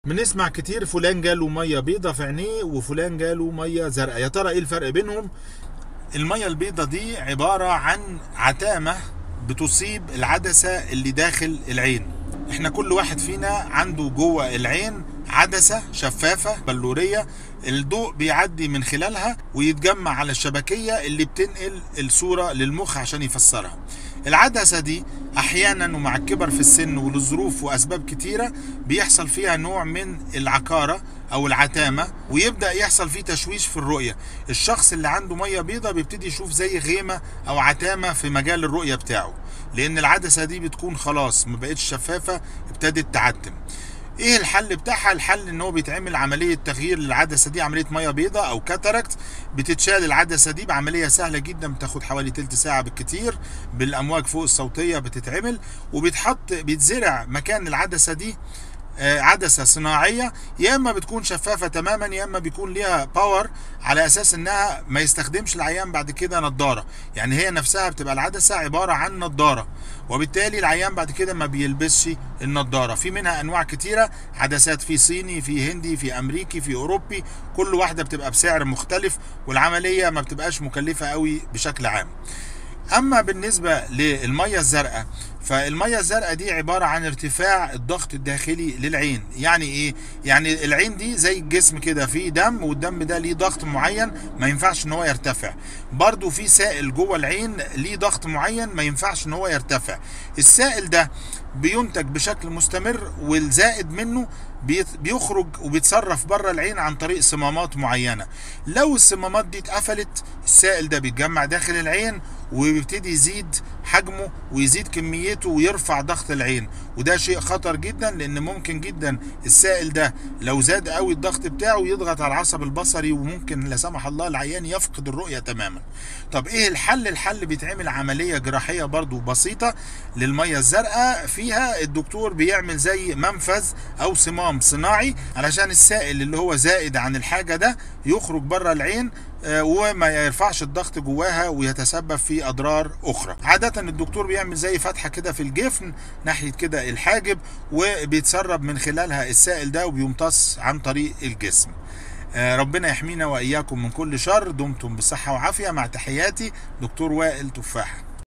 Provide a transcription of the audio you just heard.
بنسمع كتير فلان جاله ميه بيضة في عينيه وفلان جاله ميه زرقاء يا ترى ايه الفرق بينهم الميه البيضة دي عبارة عن عتامة بتصيب العدسة اللي داخل العين احنا كل واحد فينا عنده جوه العين عدسة شفافة بلورية الضوء بيعدي من خلالها ويتجمع على الشبكية اللي بتنقل الصورة للمخ عشان يفسرها العدسة دي أحيانا ومع الكبر في السن ولظروف وأسباب كتيرة بيحصل فيها نوع من العكارة أو العتامة ويبدأ يحصل فيه تشويش في الرؤية الشخص اللي عنده مية بيضة بيبتدي يشوف زي غيمة أو عتامة في مجال الرؤية بتاعه لأن العدسة دي بتكون خلاص ما بقتش شفافة ابتدت تعتم ايه الحل بتاعها الحل ان هو بيتعمل عمليه تغيير للعدسه دي عمليه ميه بيضاء او كاتاراكت بتتشال العدسه دي بعمليه سهله جدا بتاخد حوالي تلت ساعه بالكتير بالامواج فوق الصوتيه بتتعمل وبيتحط بيتزرع مكان العدسه دي عدسة صناعية يا اما بتكون شفافة تماما يا اما بيكون ليها باور على اساس انها ما يستخدمش العيان بعد كده نظارة يعني هي نفسها بتبقى العدسة عبارة عن نظارة وبالتالي العيان بعد كده ما بيلبسش النظارة في منها انواع كتيرة عدسات في صيني في هندي في امريكي في اوروبي كل واحدة بتبقى بسعر مختلف والعملية ما بتبقاش مكلفة قوي بشكل عام اما بالنسبه للميه الزرقاء فالميه الزرقاء دي عباره عن ارتفاع الضغط الداخلي للعين يعني ايه يعني العين دي زي الجسم كده فيه دم والدم ده ليه ضغط معين ما ينفعش ان هو يرتفع برضو في سائل جوه العين ليه ضغط معين ما ينفعش ان هو يرتفع السائل ده بينتج بشكل مستمر والزائد منه بيخرج وبيتصرف بره العين عن طريق صمامات معينه لو الصمامات دي اتقفلت السائل ده بيتجمع داخل العين وبيبتدي يزيد حجمه ويزيد كميته ويرفع ضغط العين وده شيء خطر جدا لان ممكن جدا السائل ده لو زاد قوي الضغط بتاعه يضغط على العصب البصري وممكن لا سمح الله العيان يفقد الرؤيه تماما طب ايه الحل الحل بيتعمل عمليه جراحيه برضو بسيطه للميه الزرقاء فيها الدكتور بيعمل زي منفذ او صمام صناعي علشان السائل اللي هو زائد عن الحاجه ده يخرج بره العين وما يرفعش الضغط جواها ويتسبب في اضرار اخرى عاده الدكتور بيعمل زي فتحه كده في الجفن ناحيه كده الحاجب وبيتسرب من خلالها السائل ده وبيمتص عن طريق الجسم ربنا يحمينا واياكم من كل شر دمتم بصحه وعافيه مع تحياتي دكتور وائل تفاحه